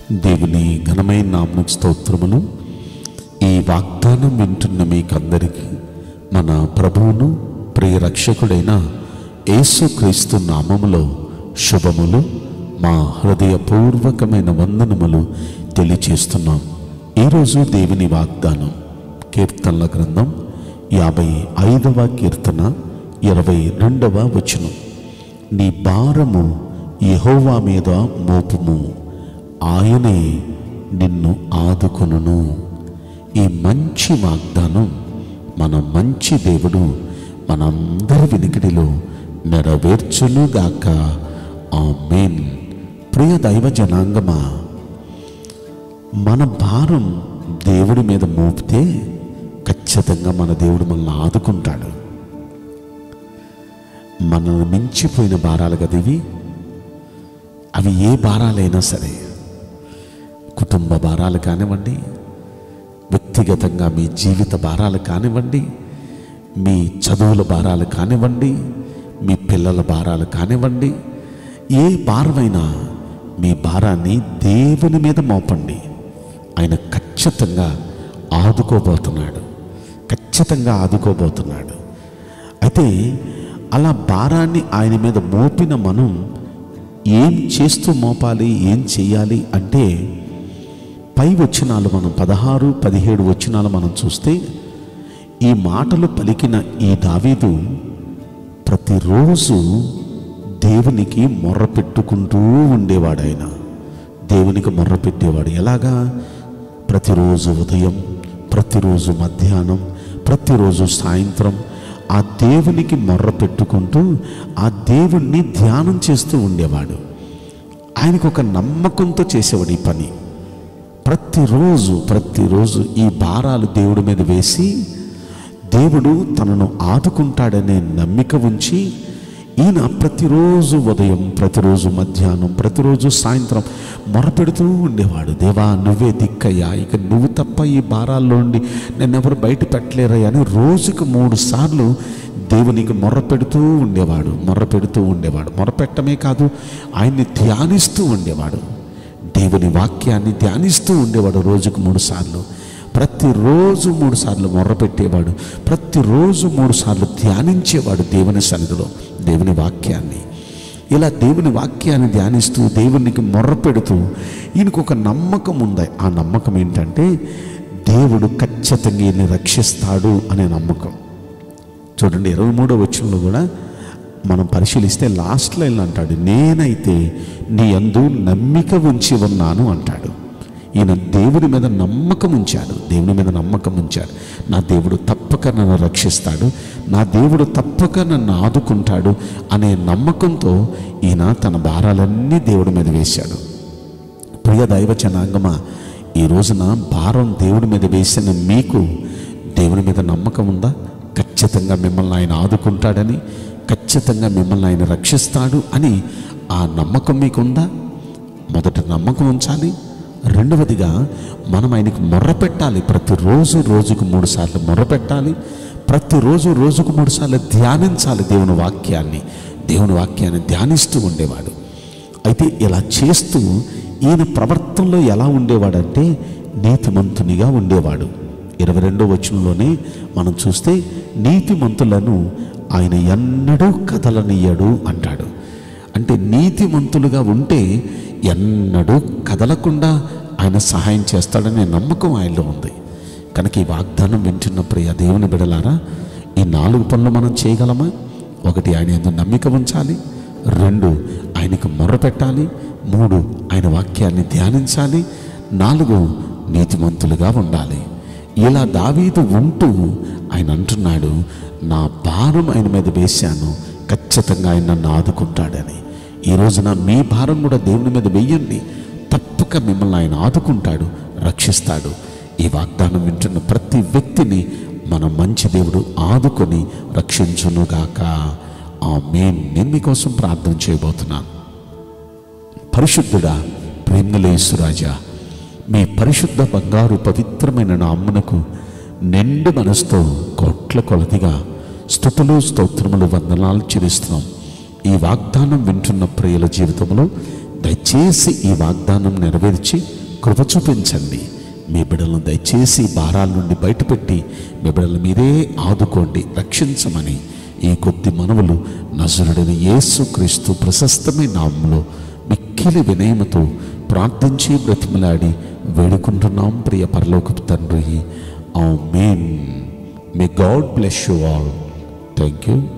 దేవుని ఘనమైన నామకు స్తోత్రములు ఈ వాగ్దానం వింటున్న మీకందరికీ మన ప్రభువును ప్రియ రక్షకుడైన యేసుక్రీస్తు నామములో శుభములు మా హృదయపూర్వకమైన వందనములు తెలియచేస్తున్నాం ఈరోజు దేవుని వాగ్దానం కీర్తనల గ్రంథం యాభై ఐదవ కీర్తన ఇరవై రెండవ వచనం నీ భారము యెహోవా మీద మోపుము ఆయనే నిన్ను ఆదుకొనును ఈ మంచి వాగ్దానం మన మంచి దేవుడు మనందరి వినికిడిలో నెరవేర్చునుగాక ఆమేన్ ప్రియ దైవ జనాంగమా మన భారం దేవుడి మీద మోపితే ఖచ్చితంగా మన దేవుడు మనల్ని ఆదుకుంటాడు మనల్ని మించిపోయిన భారాలు కదా ఇవి అవి ఏ భారాలైనా సరే కుటుంబ భారాలు కానివ్వండి వ్యక్తిగతంగా మీ జీవిత భారాలు కానివ్వండి మీ చదువుల భారాలు కానివ్వండి మీ పిల్లల భారాలు కానివ్వండి ఏ భారమైనా మీ భారాన్ని దేవుని మీద మోపండి ఆయన ఖచ్చితంగా ఆదుకోబోతున్నాడు ఖచ్చితంగా ఆదుకోబోతున్నాడు అయితే అలా భారాన్ని ఆయన మీద మోపిన మనం ఏం చేస్తూ మోపాలి ఏం చెయ్యాలి అంటే పై వచనాలు మనం పదహారు పదిహేడు వచనాలు మనం చూస్తే ఈ మాటలు పలికిన ఈ దావీదు ప్రతిరోజు దేవునికి మొర్ర పెట్టుకుంటూ ఉండేవాడు ఆయన దేవునికి మొర్ర పెట్టేవాడు ఎలాగా ప్రతిరోజు ఉదయం ప్రతిరోజు మధ్యాహ్నం ప్రతిరోజు సాయంత్రం ఆ దేవునికి మొర్ర పెట్టుకుంటూ ఆ దేవుణ్ణి ధ్యానం చేస్తూ ఉండేవాడు ఆయనకు ఒక నమ్మకంతో చేసేవాడు ఈ పని ప్రతిరోజు ప్రతిరోజు ఈ భారాలు దేవుడి మీద వేసి దేవుడు తనను ఆదుకుంటాడనే నమ్మిక ఉంచి ఈయన ప్రతిరోజు ఉదయం ప్రతిరోజు మధ్యాహ్నం ప్రతిరోజు సాయంత్రం మొరపెడుతూ ఉండేవాడు దేవా నువ్వే దిక్కయ్యా ఇక నువ్వు తప్ప ఈ భారాల్లో ఉండి నన్నెవరు బయట పెట్టలేరయ్యా అని రోజుకు మూడు సార్లు దేవునికి మొర్ర పెడుతూ ఉండేవాడు మొర్ర పెడుతూ ఉండేవాడు మొర్ర పెట్టమే కాదు ఆయన్ని ధ్యానిస్తూ ఉండేవాడు దేవుని వాక్యాన్ని ధ్యానిస్తూ ఉండేవాడు రోజుకు మూడు సార్లు ప్రతిరోజు మూడు సార్లు మొర్రపెట్టేవాడు ప్రతిరోజు మూడు సార్లు ధ్యానించేవాడు దేవుని సన్నిధిలో దేవుని వాక్యాన్ని ఇలా దేవుని వాక్యాన్ని ధ్యానిస్తూ దేవునికి మొర్రపెడుతూ ఈయనకు ఒక నమ్మకం ఉంది ఆ నమ్మకం ఏంటంటే దేవుడు ఖచ్చితంగా ఈయన్ని రక్షిస్తాడు అనే నమ్మకం చూడండి ఇరవై మూడో వచ్చంలో కూడా మనం పరిశీలిస్తే లాస్ట్లో ఇలా అంటాడు నేనైతే నీ అందు నమ్మిక ఉంచి ఉన్నాను అంటాడు ఈయన దేవుని మీద నమ్మకం ఉంచాడు దేవుని మీద నమ్మకం ఉంచాడు నా దేవుడు తప్పక నన్ను రక్షిస్తాడు నా దేవుడు తప్పక నన్ను ఆదుకుంటాడు అనే నమ్మకంతో ఈయన తన భారాలన్నీ దేవుడి మీద వేశాడు ప్రియ దైవ జనాంగమా ఈ రోజున భారం దేవుడి మీద వేసిన మీకు దేవుని మీద నమ్మకం ఉందా ఖచ్చితంగా మిమ్మల్ని ఆయన ఆదుకుంటాడని ఖచ్చితంగా మిమ్మల్ని ఆయన రక్షిస్తాడు అని ఆ నమ్మకం మీకుందా మొదట నమ్మకం ఉంచాలి రెండవదిగా మనం ఆయనకు మొర్ర పెట్టాలి ప్రతిరోజు రోజుకు మూడు సార్లు మొర్ర పెట్టాలి ప్రతిరోజు రోజుకు మూడు సార్లు ధ్యానించాలి దేవుని వాక్యాన్ని దేవుని వాక్యాన్ని ధ్యానిస్తూ ఉండేవాడు అయితే ఇలా చేస్తూ ఈయన ప్రవర్తనలో ఎలా ఉండేవాడంటే నీతిమంతునిగా ఉండేవాడు ఇరవై రెండో వచనంలోనే మనం చూస్తే నీతిమంతులను ఆయన ఎన్నడూ కదలనియ్యడు అంటాడు అంటే నీతిమంతులుగా ఉంటే ఎన్నడూ కదలకుండా ఆయన సహాయం చేస్తాడనే నమ్మకం ఆయనలో ఉంది కనుక ఈ వాగ్దానం వింటున్న ప్రియ దేవుని బిడలారా ఈ నాలుగు పనులు మనం చేయగలమా ఒకటి ఆయన ఎందుకు నమ్మిక ఉంచాలి రెండు ఆయనకు మొర్ర పెట్టాలి మూడు ఆయన వాక్యాన్ని ధ్యానించాలి నాలుగు నీతిమంతులుగా ఉండాలి ఇలా దావీదు ఉంటూ ఆయన అంటున్నాడు నా భారం ఆయన మీద వేశాను ఖచ్చితంగా ఆయన నన్ను ఆదుకుంటాడని ఈ రోజున మీ భారం కూడా దేవుని మీద వెయ్యండి తప్పక మిమ్మల్ని ఆయన ఆదుకుంటాడు రక్షిస్తాడు ఈ వాగ్దానం వింటున్న ప్రతి వ్యక్తిని మన మంచి దేవుడు ఆదుకొని రక్షించునుగాక ఆ మేన్ నేను మీకోసం ప్రార్థన చేయబోతున్నాను పరిశుద్ధుడా ప్రేమలేసురాజా మీ పరిశుద్ధ బంగారు పవిత్రమైన నామ్మునకు నిండు మనసుతో కోట్ల కొలదిగా స్థుతులు స్తోత్రములు వందనాలు చెల్లిస్తున్నాం ఈ వాగ్దానం వింటున్న ప్రియుల జీవితంలో దయచేసి ఈ వాగ్దానం నెరవేర్చి కృప చూపించండి మీ బిడ్డలను దయచేసి ఈ భారాల నుండి బయటపెట్టి మీ బిడ్డల మీరే ఆదుకోండి రక్షించమని ఈ కొద్ది మనవులు నజరుడైన యేసు క్రీస్తు ప్రశస్తమైన నామంలో మిక్కిలి వినయమతో ప్రార్థించి బ్రతిమలాడి వేడుకుంటున్నాం ప్రియ పరలోకపు తండ్రి amen may God bless you all thank you